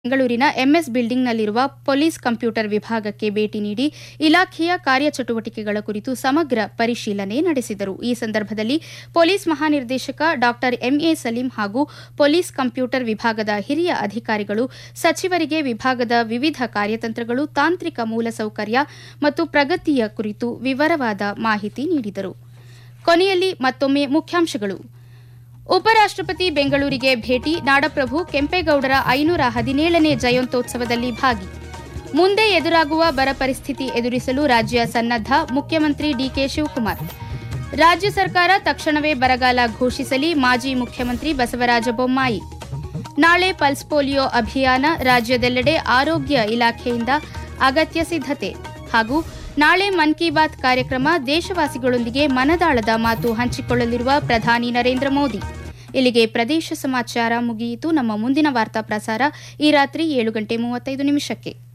ಬೆಂಗಳೂರಿನ MS ಬಿಲ್ಡಿಂಗ್ನಲ್ಲಿರುವ police computer ವಿಭಾಗಕ್ಕೆ ಭೇಟಿ ನೀಡಿ ಇಲಾಖೆಯ ಕಾರ್ಯಚಟುವಟಿಕೆಗಳ ಕುರಿತು ಸಮಗ್ರ ಪರಿಶೀಲನೆ ನಡೆಸಿದರು ಈ ಸಂದರ್ಭದಲ್ಲಿ ಪೊಲೀಸ್ ಮಹಾನಿರ್ದೇಶಕ ಡಾ ಎಂಎ ಸಲೀಂ ಹಾಗೂ ಪೊಲೀಸ್ ಕಂಪ್ಯೂಟರ್ ವಿಭಾಗದ ಹಿರಿಯ ಅಧಿಕಾರಿಗಳು ಸಚಿವರಿಗೆ ವಿಭಾಗದ ವಿವಿಧ ಕಾರ್ಯತಂತ್ರಗಳು ತಾಂತ್ರಿಕ ಮೂಲಸೌಕರ್ಯ ಮತ್ತು ಪ್ರಗತಿಯ ಕುರಿತು ವಿವರವಾದ ಮಾಹಿತಿ ನೀಡಿದರು ಕೊನೆಯಲ್ಲಿ ಮತ್ತೊಮ್ಮೆ ಮುಖ್ಯಾಂಶಗಳು ಉಪರಾಷ್ಟಪತಿ ಬೆಂಗಳೂರಿಗೆ ಭೇಟಿ ನಾಡಪ್ರಭು ಕೆಂಪೇಗೌಡರ ಐನೂರ ಹದಿನೇಳನೇ ಜಯಂತ್ಯೋತ್ಸವದಲ್ಲಿ ಭಾಗಿ ಮುಂದೆ ಎದುರಾಗುವ ಬರ ಪರಿಸ್ಥಿತಿ ಎದುರಿಸಲು ರಾಜ್ಯ ಸನ್ನದ್ದ ಮುಖ್ಯಮಂತ್ರಿ ಡಿಕೆ ಶಿವಕುಮಾರ್ ರಾಜ್ಯ ಸರ್ಕಾರ ತಕ್ಷಣವೇ ಬರಗಾಲ ಘೋಷಿಸಲಿ ಮಾಜಿ ಮುಖ್ಯಮಂತ್ರಿ ಬಸವರಾಜ ಬೊಮ್ಮಾಯಿ ನಾಳೆ ಪಲ್ಸ್ ಪೋಲಿಯೋ ಅಭಿಯಾನ ರಾಜ್ಯದೆಲ್ಲೆಡೆ ಆರೋಗ್ಯ ಇಲಾಖೆಯಿಂದ ಅಗತ್ಯ ಸಿದ್ಧತೆ ಹಾಗೂ ನಾಳೆ ಮನ್ ಕಿ ಬಾತ್ ಕಾರ್ಯಕ್ರಮ ದೇಶವಾಸಿಗಳೊಂದಿಗೆ ಮನದಾಳದ ಮಾತು ಹಂಚಿಕೊಳ್ಳಲಿರುವ ಪ್ರಧಾನಿ ನರೇಂದ್ರ ಮೋದಿ ಇಲ್ಲಿಗೆ ಪ್ರದೇಶ ಸಮಾಚಾರ ಮುಗಿಯಿತು ನಮ್ಮ ಮುಂದಿನ ವಾರ್ತಾ ಪ್ರಸಾರ ಈ ರಾತ್ರಿ ಏಳು ಗಂಟೆ ಮೂವತ್ತೈದು ನಿಮಿಷಕ್ಕೆ